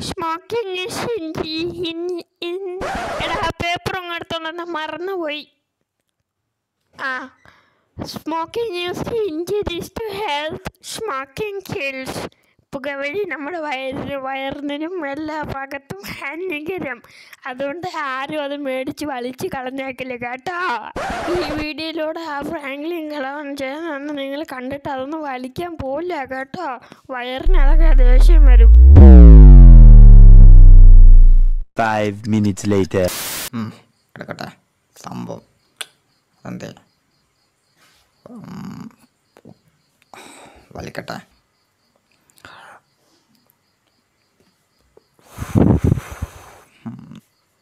Smoking is in in എടാ paper എടുത്തോണ്ടെന്ന് മറന്നുപോയി ആ smoking is injuries to health smoking kills പുകവലി നമ്മുടെ വയറിന് വയറിനും എല്ലാ ഭാഗത്തും ഹാനികരം അതുകൊണ്ട് ആരും അത് മേടിച്ച് വലിച്ച് കളഞ്ഞേക്കില്ല കേട്ടോ ഈ വീഡിയോയിലൂടെ ആ ഫ്രാങ്ക്ലിൻ കളവൻ ചെയ്യുന്നതെന്ന് നിങ്ങൾ കണ്ടിട്ട് അതൊന്നും വലിക്കാൻ പോവില്ല കേട്ടോ വയറിനതൊക്കെ ദേഷ്യം വരും Five minutes later. ഉം, എടുക്കട്ടെ സംഭവം എന്തേ ഉം, വലിക്കട്ടെ ഉം.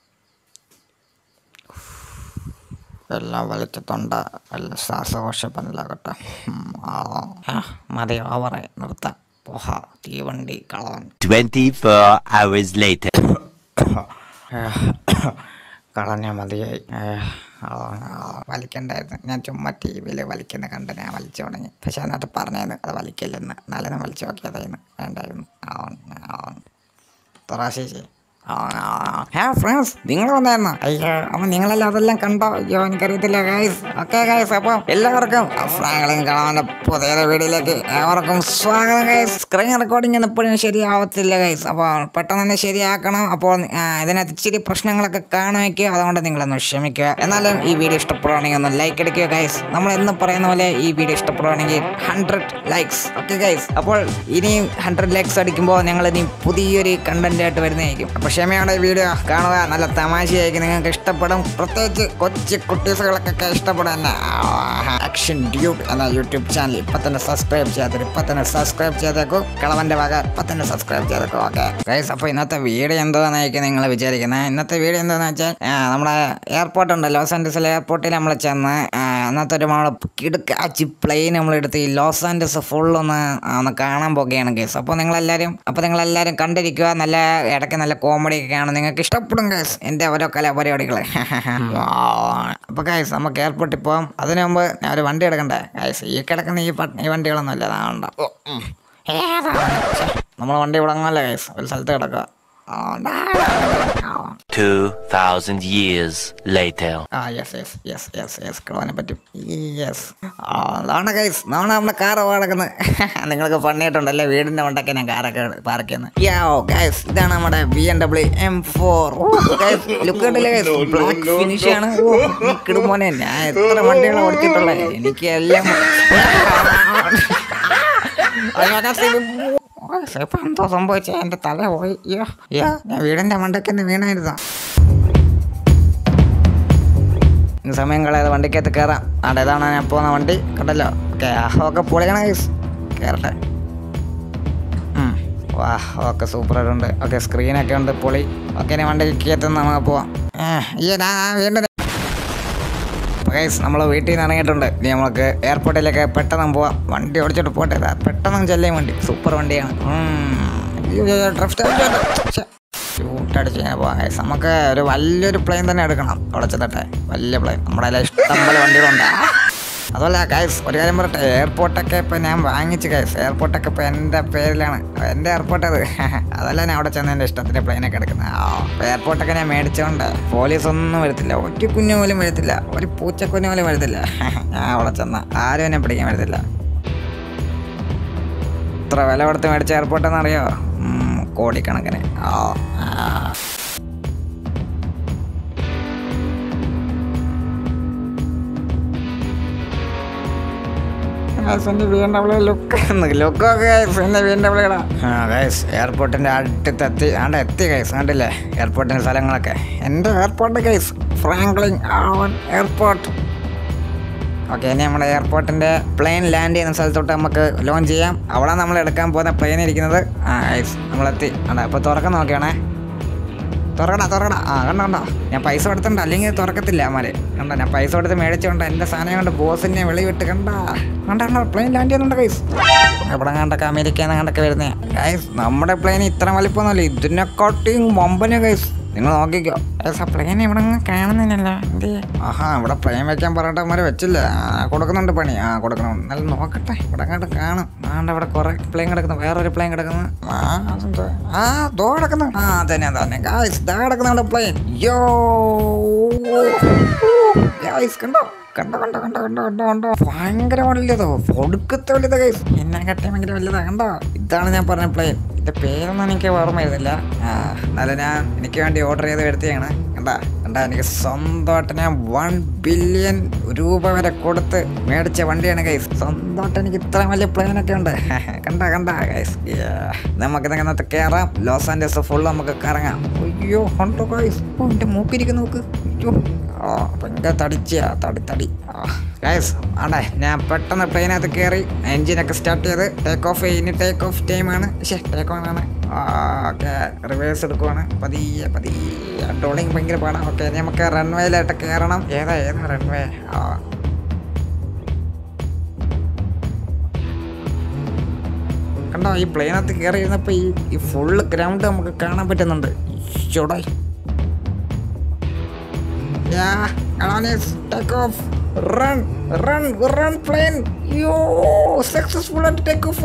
എല്ലാം വലിച്ച തൊണ്ട എല്ലാം ശ്വാസകോശ പനിലാകട്ടെ ഉം, ആ, ആ, മതി ഓവറെ നിർത്താം പോഹ തീവണ്ടി കളവൻ 24 hours later. കളഞ്ഞ മതിയായി ഏഹ്, ആ, ആ, വലിക്കണ്ടായിരുന്നു ഞാൻ ചുമ്മാ ടി വിയിൽ വലിക്കുന്ന കണ്ട് ഞാൻ വലിച്ചു തുടങ്ങി പക്ഷെ അതിനകത്ത് പറഞ്ഞായിരുന്നു അത് വലിക്കില്ലെന്ന് എന്നാലും ഞാൻ വലിച്ചു നോക്കിയതായിരുന്നു വേണ്ടായിരുന്നു ആവൺ ആവൺ തുറാശേഷി ഹേ ഫ്രണ്ട്സ് നിങ്ങൾ വന്നായിരുന്നു അയ്യോ അപ്പം നിങ്ങളെല്ലാം അതെല്ലാം കണ്ടോ അയ്യോ എനിക്കറിയത്തില്ല ഗൈസ് ഓക്കെ ഗൈസ് അപ്പം എല്ലാവർക്കും ഫ്രാങ്ക്ലിൻ കളവൻ്റെ പുതിയ വീഡിയോയിലേക്ക് ഏവർക്കും സ്വാഗതം ഗൈസ് സ്ക്രീൻ റെക്കോർഡിംഗ് ഒന്നും എപ്പോഴും ശരിയാവത്തില്ല ഗൈസ് അപ്പോൾ പെട്ടെന്ന് തന്നെ ശരിയാക്കണം അപ്പോൾ ആ, ഇതിനകത്ത് ഇച്ചിരി പ്രശ്നങ്ങളൊക്കെ കാണുമയ്ക്കുക അതുകൊണ്ട് നിങ്ങളൊന്ന് ക്ഷമിക്കുക എന്നാലും ഈ വീഡിയോ ഇഷ്ടപ്പെടുവാണെങ്കിൽ ഒന്ന് ലൈക്ക് അടിക്കുക ഗൈസ് നമ്മൾ എന്ന് പറയുന്ന പോലെ ഈ വീഡിയോ ഇഷ്ടപ്പെടുവാണെങ്കിൽ ഹൺഡ്രഡ് ലൈക്സ് ഓക്കെ ഗൈസ് അപ്പോൾ ഇനിയും ഹൺഡ്രഡ് ലൈക്സ് അടിക്കുമ്പോൾ ഞങ്ങൾ ഇനി പുതിയൊരു കണ്ടന്റ് ആയിട്ട് വരുന്നതായിരിക്കും അപ്പോൾ ക്ഷമയോടെ ഈ വീഡിയോ കാണുക നല്ല തമാശയായിരിക്കും നിങ്ങൾക്ക് ഇഷ്ടപ്പെടും പ്രത്യേകിച്ച് കൊച്ചു കുട്ടീസുകൾക്കൊക്കെ ഇഷ്ടപ്പെടും എന്നെ ആക്ഷൻ ഡ്യൂബ് എന്ന യൂട്യൂബ് ചാനൽ ഇപ്പം തന്നെ സബ്സ്ക്രൈബ് ചെയ്യാത്തവർ ഇപ്പം തന്നെ സബ്സ്ക്രൈബ് ചെയ്തേക്കും കളവൻ്റെ വക ഇപ്പം തന്നെ സബ്സ്ക്രൈബ് ചെയ്തേക്കും ഓക്കെ ഗൈസ് അപ്പോൾ ഇന്നത്തെ വീഡിയോ എന്തോന്നായിരിക്കും നിങ്ങൾ വിചാരിക്കുന്നത് ഇന്നത്തെ വീഡിയോ എന്താണെന്ന് വെച്ചാൽ ആ, നമ്മുടെ എയർപോർട്ട് ഉണ്ട് ലോസ് ആൻഡ്രസിലെ എയർപോർട്ടിൽ നമ്മൾ ചെന്ന് ആ, അന്നത്തെ ഒരു നമ്മൾ കിടുക്കാച്ചി പ്ലെയിൻ നമ്മൾ എടുത്ത് ഈ ലോസ് ആൻഡ്രസ് ഫുൾ ഒന്ന് ആ, ഒന്ന് കാണാൻ പോകുകയാണ് കേസ് അപ്പോൾ നിങ്ങളെല്ലാവരും അപ്പോൾ നിങ്ങളെല്ലാവരും കണ്ടിരിക്കുക നല്ല ഇടയ്ക്ക് നല്ല കോമഡി ഒക്കെ ആണ് നിങ്ങൾക്ക് ഇഷ്ടപ്പെടും കേസ് എൻ്റെ ഓരോ കലാപരിപാടികൾ അപ്പോൾ കേസ് നമുക്ക് എയർപോർട്ടിൽ പോകാം അതിനു മുമ്പ് ഞാൻ ഒരു വണ്ടി എടുക്കണ്ടേ കേസ് ഈ കിടക്കുന്ന ഈ പട്ട- ഈ വണ്ടികളൊന്നും അല്ല അതാണ്ട നമ്മൾ വണ്ടി വിടങ്ങല്ലേ കേസ് ഒരു സ്ഥലത്ത് കിടക്കുക ആ, ഡാ, ഡാ, ഡാ. 2000 years later. ആ yes yes yes yes yes കിളവാനെ പറ്റും യെസ് ആ അതാണ് ഗൈസ് നാളെ നമ്മുടെ കാറ് വാടക്കുന്നത് നിങ്ങൾക്ക് പണിയിട്ടുണ്ടല്ലേ വീടിൻ്റെ കൊണ്ടൊക്കെ ഞാൻ കാറൊക്കെ പാർക്ക് ചെയ്യുന്നത് യോ ഗൈസ് ഇതാണ് നമ്മുടെ B M W M four look കണ്ടില്ലേ ഗൈസ് ബ്ലാക്ക് ഫിനിഷ് ആണ് ഓ കിടുമോനെ ഞാൻ എത്ര വണ്ടികളാണ് ഓടിച്ചിട്ടുള്ളത് എനിക്ക് എല്ലാം അയ്യോ, ഞാൻ സിബി- ഓ, ഇപ്പൊ എന്തോ സംഭവിച്ചേ എൻ്റെ തല പോയി അയ്യോ അയ്യോ ഞാൻ വീടിൻ്റെ മണ്ടയ്ക്ക് തന്നെ വീണായിരുന്നോ ഇനി സമയം കളയാതെ വണ്ടിക്കകത്ത് കയറാം അവിടെ ഇതാണ് ഞാൻ പോകുന്ന വണ്ടി കണ്ടല്ലോ ഓക്കെ ഒക്കെ പൊളിയണ ഗൈസ് കയറട്ടെ ഉം. വാ ഓക്കെ സൂപ്പറായിട്ടുണ്ട് ഓക്കെ സ്ക്രീനൊക്കെ ഉണ്ട് പൊളി ഓക്കെ ഇനി വണ്ടിക്കകത്ത് നമുക്ക് പോവാം ഏ, അയ്യോ ഞാൻ വീണ്ടും ഗൈസ് നമ്മൾ വീട്ടിൽ നിന്ന് ഇറങ്ങിയിട്ടുണ്ട് ഇനി നമുക്ക് എയർപോർട്ടിലേക്ക് പെട്ടെന്ന് പോവാം വണ്ടി ഓടിച്ചിട്ട് പോട്ടെ ഇതാ, പെട്ടെന്ന് ചെല്ലിയ വണ്ടി സൂപ്പർ വണ്ടിയാണ് ഡ്രിഫ്റ്റ് ഷൂട്ടടിച്ച് ഇങ്ങനെ പോവാം ഗൈസ് നമുക്ക് ഒരു വലിയൊരു പ്ലെയിൻ തന്നെ എടുക്കണം അവിടെ ചെന്നിട്ടെ വലിയ പ്ലെയിൻ നമ്മുടെ കയ്യിൽ ഇഷ്ടം പോലെ വണ്ടികളുണ്ട് അതുപോലെ ഗൈസ് ഒരു കാര്യം പറയട്ടെ എയർപോർട്ടൊക്കെ ഇപ്പം ഞാൻ വാങ്ങിച്ചു ഗൈസ് എയർപോർട്ടൊക്കെ ഇപ്പം എൻ്റെ പേരിലാണ് എൻ്റെ എയർപോർട്ട് അത് അതല്ല ഞാൻ അവിടെ ചെന്ന് എൻ്റെ ഇഷ്ടത്തിന് പ്ലെയിനൊക്കെ എടുക്കുന്നത് ആ എയർപോർട്ടൊക്കെ ഞാൻ മേടിച്ചോണ്ട് പോലീസ് ഒന്നും വരത്തില്ല ഒറ്റ കുഞ്ഞു പോലും വരത്തില്ല ഒരു പൂച്ചക്കുഞ്ഞു പോലും വരത്തില്ല ഞാൻ അവിടെ ചെന്ന ആരും എന്നെ പിടിക്കാൻ വരത്തില്ല ഇത്ര വില കൊടുത്ത് മേടിച്ച എയർപോർട്ടെന്ന് അറിയോ ഉം, കോടിക്കണക്കിന് ആ ആ. എയർപോർട്ടിന്റെ അടുത്തെത്തി ആണ്ട് എത്തി കൈസ് കണ്ടില്ലേ എയർപോർട്ടിന്റെ സ്ഥലങ്ങളൊക്കെ എൻ്റെ എയർപോർട്ട് കൈസ് ഫ്രാങ്ക്ലിൻ ആവൺ എയർപോർട്ട് ഓക്കെ ഇനി നമ്മുടെ എയർപോർട്ടിന്റെ പ്ലെയിൻ ലാൻഡ് ചെയ്യുന്ന സ്ഥലത്തോട്ട് നമുക്ക് ലോഞ്ച് ചെയ്യാം അവിടെ നമ്മൾ എടുക്കാൻ പോകുന്ന പ്ലെയിൻ ഇരിക്കുന്നത് ആ ഗൈസ് നമ്മളെത്തി ആണ്ടാ അപ്പോൾ തുറക്കാൻ നോക്കിയാണേ തുറക്കടാ തുറക്കടാ ആ കണ്ടോ കണ്ടോ ഞാൻ പൈസ കൊടുത്തിട്ടുണ്ട് അല്ലെങ്കിൽ തുറക്കത്തില്ല അമ്മര് കണ്ടോ ഞാൻ പൈസ കൊടുത്ത് മേടിച്ചോണ്ട് എൻ്റെ സാധനം കൊണ്ട് ബോസിനെ വെളി വിട്ട് കണ്ട കണ്ട കണ്ടോ പ്ലെയിൻ ലാൻഡ് ചെയ്യുന്നുണ്ട് ഗൈസ് എവിടെ കണ്ടൊക്കെ അമേരിക്കയിൽ നിന്ന് കണ്ടൊക്കെ വരുന്നേ ഗൈസ് നമ്മുടെ പ്ലെയിൻ ഇത്ര വലിപ്പമൊന്നുമല്ല ഇതിനെക്കാട്ടിയും വമ്പന ഗൈസ് നിങ്ങൾ നോക്കിക്കോ പ്ലെയിൻ ഇവിടെ ഒന്നും കാണുന്നില്ലല്ലോ എന്ത് ആഹാ ഇവിടെ പ്ലെയിൻ വെക്കാൻ പറഞ്ഞിട്ട് അവന്മാര് വെച്ചില്ല ആ, കൊടുക്കുന്നുണ്ട് പണി ആ കൊടുക്കണം നല്ല നോക്കട്ടെ ഇവിടെ അങ്ങോട്ട് കാണും ആണ്ട് ഇവിടെ കുറെ പ്ലെയിൻ കിടക്കുന്നു വേറൊരു പ്ലെയിൻ കിടക്കുന്നു ആ അതെന്താ? ആ ദോ കിടക്കുന്നു ആ തന്നെ തന്നെ ഗായ്സ് ദാ കിടക്കുന്നുണ്ട് പ്ലെയിൻ യോ ഗായ്സ് കണ്ടോ കണ്ടോ കണ്ടോ കണ്ടോ കണ്ടോ കണ്ടോ കണ്ടോ ഭയങ്കര വലുതോ ഒടുക്കത്തെ വലുതാ ഗൈസ് എന്നെ കട്ടി ഭയങ്കര വലുതാ കണ്ടോ ഇതാണ് ഞാൻ പറഞ്ഞ പ്ലെയിൻ ഇതിന്റെ പേരൊന്നും എനിക്ക് ഓർമ്മ വരുന്നില്ല ആ എന്നാലും ഞാൻ എനിക്ക് വേണ്ടി ഓർഡർ ചെയ്ത് വരുത്തിയാണ് കണ്ടാ കണ്ടാ എനിക്ക് സ്വന്തമായിട്ട് ഞാൻ വൺ ബില്യൺ രൂപ വരെ കൊടുത്ത് മേടിച്ച വണ്ടിയാണ് ഗൈസ് സ്വന്തമായിട്ട് എനിക്ക് ഇത്ര വലിയ പ്ലെയിൻ ഒക്കെ ഉണ്ട് കണ്ടാ കണ്ടാ ഗൈസ് നമുക്ക് ഇതിനകത്ത് കയറാം ലോസ് ആൻഡേഴ്സ് ഫുൾ നമുക്ക് കറങ്ങാം അയ്യോ ഉണ്ടോ ഗൈസ് ഓ എൻ്റെ മൂക്കിരിക്കുന്നു നോക്ക് അയ്യോ ആ ഭയങ്കര തടിച്ചാ തടി തടി ഗൈസ് ആണേ ഞാൻ പെട്ടെന്ന് പ്ലെയിനകത്ത് കയറി എൻജിനൊക്കെ സ്റ്റാർട്ട് ചെയ്ത് ടേക്ക് ഓഫ് ഇനി ടേക്ക് ഓഫ് ടൈമാണ് ശേ ടേക്ക് ഓൺ ആണ് ഓക്കെ റിവേഴ്സ് എടുക്കുവാണ് പതിയെ പതിയെ ഡോളിങ് ഭയങ്കര പാടാണ് ഓക്കെ നമുക്ക് റൺവേയിലായിട്ട് കയറണം ഏതാ ഏതാ റൺവേ ആ കണ്ടോ ഈ പ്ലെയിനകത്ത് കയറി ഇരുന്നപ്പോൾ ഈ ഈ ഫുള്ള് ഗ്രൗണ്ട് നമുക്ക് കാണാൻ പറ്റുന്നുണ്ട് ചൂടായി Yeah, Alanis, take off. Run, run, run, plane. Yo, successful at take off.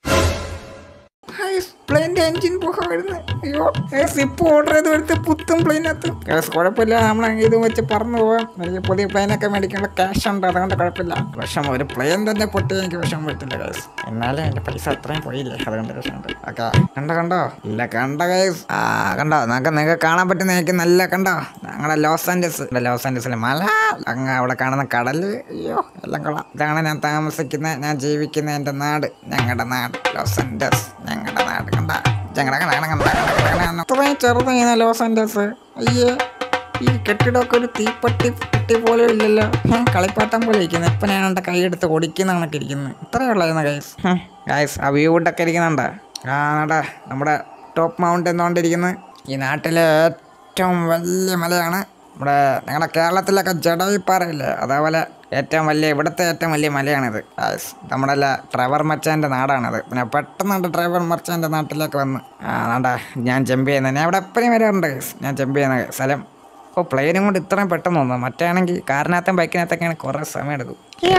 പ്ലെയിൻ്റെ എഞ്ചിൻ പോകാമായിരുന്നു അയ്യോ ഗൈസ് ഇപ്പോൾ ഓർഡർ ചെയ്ത് എടുത്ത് പുത്തും പ്ലെയിനകത്ത് ഗൈസ് കുഴപ്പമില്ല നമ്മൾ ഇത് വെച്ച് പറന്നു പോവാം എനിക്ക് പുതിയ പ്ലെയിനൊക്കെ മേടിക്കാനുള്ള ക്യാഷ് ഉണ്ട് അതുകൊണ്ട് കുഴപ്പമില്ല വിഷം ഒരു പ്ലെയിൻ തന്നെ പൊട്ടി എനിക്ക് വിഷം പറ്റില്ല ഗൈസ് എന്നാലും എൻ്റെ പൈസ അത്രയും പോയില്ലേ അതുകൊണ്ട് വിഷമുണ്ട് ഓക്കെ കണ്ടോ കണ്ടോ ഇല്ല കണ്ട ഗൈസ് ആ കണ്ടോ നിങ്ങൾക്ക് നിങ്ങൾക്ക് കാണാൻ പറ്റുന്ന എനിക്ക് നല്ല കണ്ടോ ഞങ്ങളുടെ ലോസ് ആൻഡസ് ലോസ് ആൻഡസിലെ മല അങ്ങ് അവിടെ കാണുന്ന കടല് അയ്യോ എല്ലാം കൊള്ളാം ഇതാണ് ഞാൻ താമസിക്കുന്ന ഞാൻ ജീവിക്കുന്ന എൻ്റെ നാട് ഞങ്ങളുടെ നാട് ലോസ് ആൻഡസ് ഞങ്ങളുടെ നാട് കണ്ട ഞങ്ങളുടെ കണ്ട കണ്ട കണ്ട കണ്ട കണ്ട അത്രയും ചെറുതാണ് ലോസ് ആൻഡസ് അയ്യേ ഈ കെട്ടിടമൊക്കെ ഒരു തീപ്പട്ടി പെട്ടി പോലെ ഇല്ലല്ലോ ഹേ, കളിപ്പാട്ടം പോലെ ഇരിക്കുന്നത് ഇപ്പം ഞാൻ എൻ്റെ കൈയെടുത്ത് ഓടിക്കുന്ന കണക്ക് ഇരിക്കുന്നത് ഇത്രയേ ഉള്ളായിരുന്നു ഗൈസ് ഗൈസ് ആ വ്യൂ ഒക്കെ ഇരിക്കുന്നുണ്ട് ആ നട നമ്മുടെ ടോപ്പ് മൗണ്ട് എന്നുകൊണ്ടിരിക്കുന്നത് ഈ നാട്ടിലെ ഏറ്റവും വലിയ മലയാണ് നമ്മുടെ ഞങ്ങളുടെ കേരളത്തിലൊക്കെ ജഡവിപ്പാറയില്ലേ അതേപോലെ ഏറ്റവും വലിയ ഇവിടുത്തെ ഏറ്റവും വലിയ മലയാണിത് ഗൈസ് നമ്മുടെ അല്ല ട്രവർ മച്ചാൻ്റെ നാടാണിത് പിന്നെ പെട്ടെന്ന് ഡ്രൈവർ മച്ചാൻ്റെ നാട്ടിലേക്ക് വന്ന് ആ നാണ്ടാ ഞാൻ ജമ്പ് ചെയ്യുന്നത് ഞാൻ ഇവിടെ എപ്പോഴും വരാറുണ്ട് ഗൈസ് ഞാൻ ജമ്പ് ചെയ്യുന്ന സ്ഥലം അപ്പോൾ പ്ലെയിനും കൊണ്ട് ഇത്രയും പെട്ടെന്ന് വന്നു മറ്റാണെങ്കിൽ കാറിനകത്തും ബൈക്കിനകത്തൊക്കെയാണ് കുറേ സമയം എടുക്കും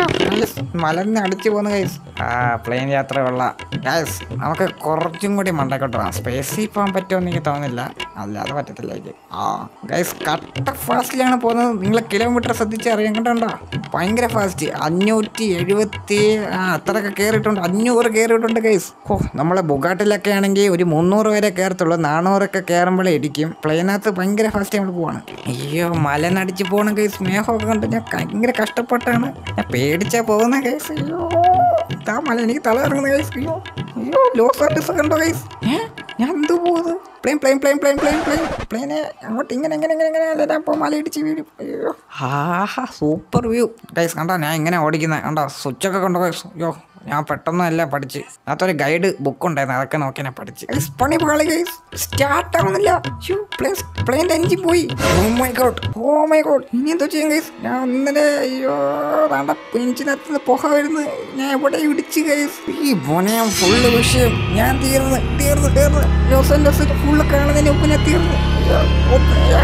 മലന്ന് അടിച്ചു പോകുന്ന ഗൈസ് ആ പ്ലെയിൻ യാത്ര കൊള്ളാം ഗൈസ് നമുക്ക് കുറച്ചും കൂടി മണ്ടക്കോട്ട് പോകാം സ്പേസിൽ പോകാൻ പറ്റുമെന്ന് എനിക്ക് തോന്നുന്നില്ല അല്ലാതെ പറ്റത്തില്ല എനിക്ക് ആ ഗൈസ് കട്ട ഫാസ്റ്റിലാണ് പോകുന്നത് നിങ്ങൾ കിലോമീറ്റർ ശ്രദ്ധിച്ച് അറിയാൻ കണ്ടോ ഭയങ്കര ഫാസ്റ്റ് അഞ്ഞൂറ്റി എഴുപത്തി ആ അത്രയൊക്കെ കയറിയിട്ടുണ്ട് അഞ്ഞൂറ് കയറിയിട്ടുണ്ട് ഗൈസ് ഓ നമ്മളെ ബുഗാട്ടിലൊക്കെ ആണെങ്കിൽ ഒരു മുന്നൂറ് വരെ കയറത്തുള്ളൂ നാനൂറൊക്കെ കയറുമ്പോഴേ ഇരിക്കും പ്ലെയിനകത്ത് ഭയങ്കര ഫാസ്റ്റ് നമ്മൾ പോവാണ് അയ്യോ മലനടിച്ച് പോകണം ഗൈസ് മേഘമൊക്കെ കണ്ട് ഞാൻ ഭയങ്കര കഷ്ടപ്പെട്ടാണ് ഞാൻ പേടിച്ചാ പോകുന്ന ഗൈസ് അയ്യോ ഇതാ മല എനിക്ക് തല ഇറങ്ങുന്ന ഗൈസ് അയ്യോ അയ്യോ ലോസ് ആർട്ടിസ് കണ്ടോ ഗൈസ് ഏ ഞാൻ എന്ത് പോകുന്നത് plane plane plane plane plane plane പ്ലെയിനെ അങ്ങോട്ട് ഇങ്ങനെ ഇങ്ങനെ ഇങ്ങനെ ഇങ്ങനെ അല്ല അപ്പോൾ മല ഇടിച്ച് വീഴും അയ്യോ ആഹാ സൂപ്പർ വ്യൂ ഗൈസ് കണ്ടോ ഞാൻ ഇങ്ങനെ ഓടിക്കുന്നത് കണ്ടോ സ്വിച്ചൊക്കെ കണ്ടോ ഗൈസ് അയ്യോ ഞാൻ പെട്ടെന്നല്ല പഠിച്ച് അതിനകത്തൊരു ഗൈഡ് ബുക്ക് ഉണ്ടായിരുന്നു അതൊക്കെ നോക്കി ഞാൻ പഠിച്ച് ഗൈസ് പണി പാളി ഗൈസ് സ്റ്റാർട്ട് ആവുന്നില്ല പ്ലെയിൻ പ്ലെയിൻ്റെ എഞ്ചിൻ പോയി oh my god oh my god ഇനി എന്തോ ചെയ്യും ഗൈസ് ഞാൻ ഇന്നലെ അയ്യോ വേണ്ട എഞ്ചിനകത്ത് നിന്ന് പുക വരുന്നു ഞാൻ എവിടെ ഇടിച്ച് ഗൈസ് ഈ മോനെ ഫുള്ള് വിഷയം ഞാൻ തീർന്ന് തീർന്ന് തീർന്ന് ലോസ് ആൻഡോസ് ഫുള്ള് കാണുന്നതിന് മുമ്പ് ഞാൻ തീർന്നു അയ്യോ, ഒന്ന്, ആ,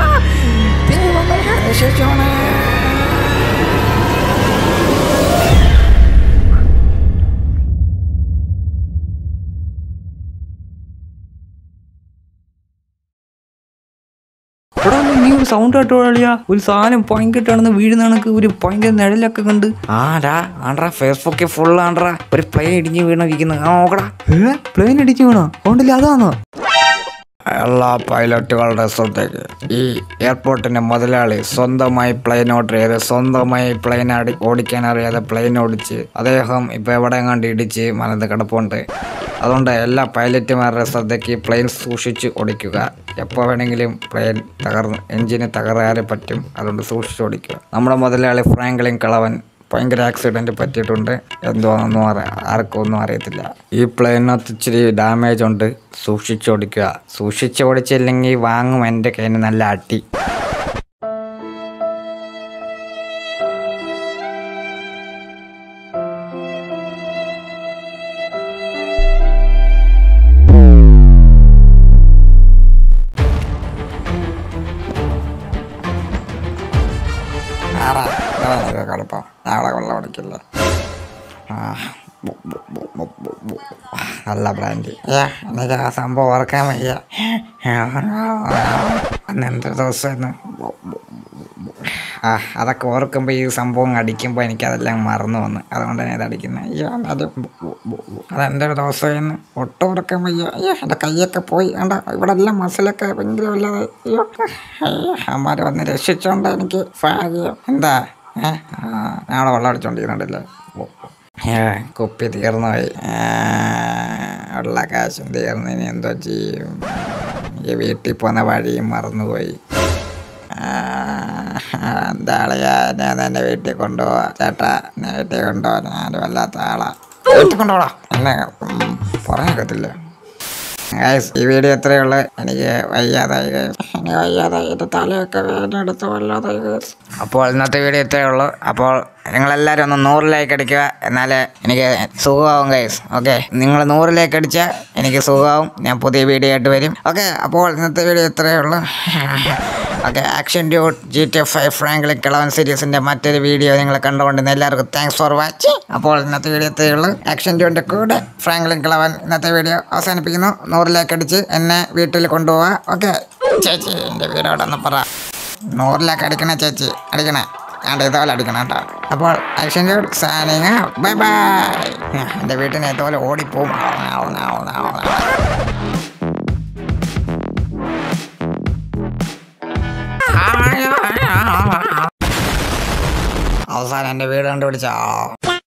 ദൈവമേ, രക്ഷിച്ചോണേ. എടാ നീ ഒരു സൗണ്ട് കേട്ടോ കളിയാ ഒരു സാധനം ഭയങ്കരട്ടാണെന്ന് വീഴുന്ന കണക്ക് ഒരു ഭയങ്കര നിഴലൊക്കെ കണ്ട് ആടാ ആണ്ട്രാ ഫേസ്ബുക്കിൽ ഫുൾ ആണ്ട്രാ ഒരു പ്ലെയിൻ ഇടിഞ്ഞ് വീണിരിക്കുന്നു ആ നോക്കടാ ഏ പ്ലെയിൻ അടിച്ചു വീണോ അതുകൊണ്ടല്ലേ അതാണോ എല്ലാ പൈലറ്റുകളുടെ ശ്രദ്ധയ്ക്ക് ഈ എയർപോർട്ടിന്റെ മുതലാളി സ്വന്തമായി പ്ലെയിൻ ഓർഡർ ചെയ്ത് സ്വന്തമായി പ്ലെയിൻ അടി ഓടിക്കാൻ അറിയാതെ പ്ലെയിൻ ഓടിച്ച് അദ്ദേഹം ഇപ്പൊ എവിടെ കണ്ട് ഇടിച്ച് മനത് കിടപ്പുണ്ട് അതുകൊണ്ട് എല്ലാ പൈലറ്റുമാരുടെ ശ്രദ്ധയ്ക്ക് പ്ലെയിൻ സൂക്ഷിച്ച് ഓടിക്കുക എപ്പോൾ വേണമെങ്കിലും പ്ലെയിൻ തകർന്ന് എഞ്ചിന് തകരാറ് പറ്റും അതുകൊണ്ട് സൂക്ഷിച്ച് ഓടിക്കുക നമ്മുടെ മുതലാളി ഫ്രാങ്ക്ലിൻ കളവൻ ഭയങ്കര ആക്സിഡന്റ് പറ്റിയിട്ടുണ്ട് എന്തോന്നൊന്നും അറിയാം ആർക്കും ഒന്നും അറിയത്തില്ല ഈ പ്ലെയിനകത്ത് ഇച്ചിരി ഡാമേജ് ഉണ്ട് സൂക്ഷിച്ചോടിക്കുക സൂക്ഷിച്ചോടിച്ചില്ലെങ്കിൽ വാങ്ങും എൻ്റെ കയ്യിൽ നിന്ന് നല്ല അട്ടി ഭയങ്കര കുഴപ്പം നാളെ വെള്ളം അടിക്കില്ല ആ ബു, ബു, ബു, ബു, ബു, ബു. നല്ല ബ്രാൻഡ് ഏ എനിക്ക് ആ സംഭവം ഓർക്കാൻ വയ്യ അന്ന് എന്തൊരു ദിവസമായിരുന്നു ബു, ബു, ബു, ബു. ആ അതൊക്കെ ഓർക്കുമ്പോൾ ഈ സംഭവം അടിക്കുമ്പോൾ എനിക്കതെല്ലാം മറന്നു വന്നു അതുകൊണ്ടാണ് ഇത് അടിക്കുന്നത് അയ്യോ അത് ബു, ബു, ബു, ബു. അതെന്തൊരു ദിവസമായിരുന്നു ഒട്ടും ഓർക്കാൻ വയ്യ അയ്യോ എൻ്റെ കൈയൊക്കെ പോയി വേണ്ട ഇവിടെ എല്ലാം മസിലൊക്കെ ഭയങ്കര വല്ലാതെ അയ്യോ അയ്യോ അമ്മമാർ വന്ന് രക്ഷിച്ചോണ്ട് എനിക്ക് ഭാഗ്യം എന്താ ഏ ആ, നാളെ വെള്ളം അടിച്ചോണ്ടിരിക്കുന്നുണ്ടല്ലേ ഓ ഏ, കുപ്പി തീർന്നു പോയി ആ, ഉള്ള കാശും തീർന്നു ഇനി എന്തോ ചെയ്യും ഈ വീട്ടിൽ പോന്ന വഴിയും മറന്നുപോയി ആ, എന്താളിയാ ഞാൻ എൻ്റെ വീട്ടിൽ കൊണ്ടുപോവാ ചേട്ടാ എന്നെ വീട്ടിൽ കൊണ്ടുപോവാ ഞാൻ വല്ലാത്ത ആളാ വീട്ടിൽ കൊണ്ടുപോടാ എന്നെ ഉം, പറയാക്കത്തില്ല ഗൈസ് ഈ വീഡിയോ എത്രയേ ഉള്ളൂ എനിക്ക് വയ്യാതായി guys. എനിക്ക് വയ്യാതായി എൻ്റെ തലയൊക്കെ വേദന എടുത്ത് വല്ലാതായി guys. അപ്പോൾ ഇന്നത്തെ വീഡിയോ ഇത്രയേ ഉള്ളൂ അപ്പോൾ നിങ്ങളെല്ലാവരും ഒന്ന് നൂറിലേക്ക് അടിക്കുക എന്നാലേ എനിക്ക് സുഖമാവും ഗൈസ് ഓക്കെ നിങ്ങൾ നൂറിലേക്ക് അടിച്ചാൽ എനിക്ക് സുഖമാവും ഞാൻ പുതിയ വീഡിയോ ആയിട്ട് വരും ഓക്കെ അപ്പോൾ ഇന്നത്തെ വീഡിയോ ഇത്രയേ ഉള്ളൂ okay action dude G T F five Franklin കിളവൻ സീരീസിൻ്റെ മറ്റൊരു വീഡിയോ നിങ്ങൾ കണ്ടുകൊണ്ടിരുന്ന എല്ലാവർക്കും താങ്ക്സ് ഫോർ വാച്ചിങ് അപ്പോൾ ഇന്നത്തെ വീഡിയോ ഇത്രയേ ഉള്ളൂ ആക്ഷൻ ഡ്യൂട്ടിൻ്റെ കൂടെ ഫ്രാങ്ക്ലിൻ കിളവൻ ഇന്നത്തെ വീഡിയോ അവസാനിപ്പിക്കുന്നു നൂറിലേക്ക് അടിച്ച് എന്നെ വീട്ടിൽ കൊണ്ടുപോവാ ഓക്കെ ചേച്ചി എൻ്റെ വീടോടെ ഒന്ന് പറ നൂറിലേക്ക് അടിക്കണേ ചേച്ചി അടിക്കണേ ഞാൻ ഇതുപോലെ അടിക്കണം കേട്ടോ അപ്പോൾ ആക്ഷൻ ഡ്യൂട്ട് സാനിങ് ബൈ ബൈ എൻ്റെ വീട്ടിന് ഇതുപോലെ ഓടിപ്പോവും അവസാനം എൻ്റെ വീട് കണ്ടുപിടിച്ചോ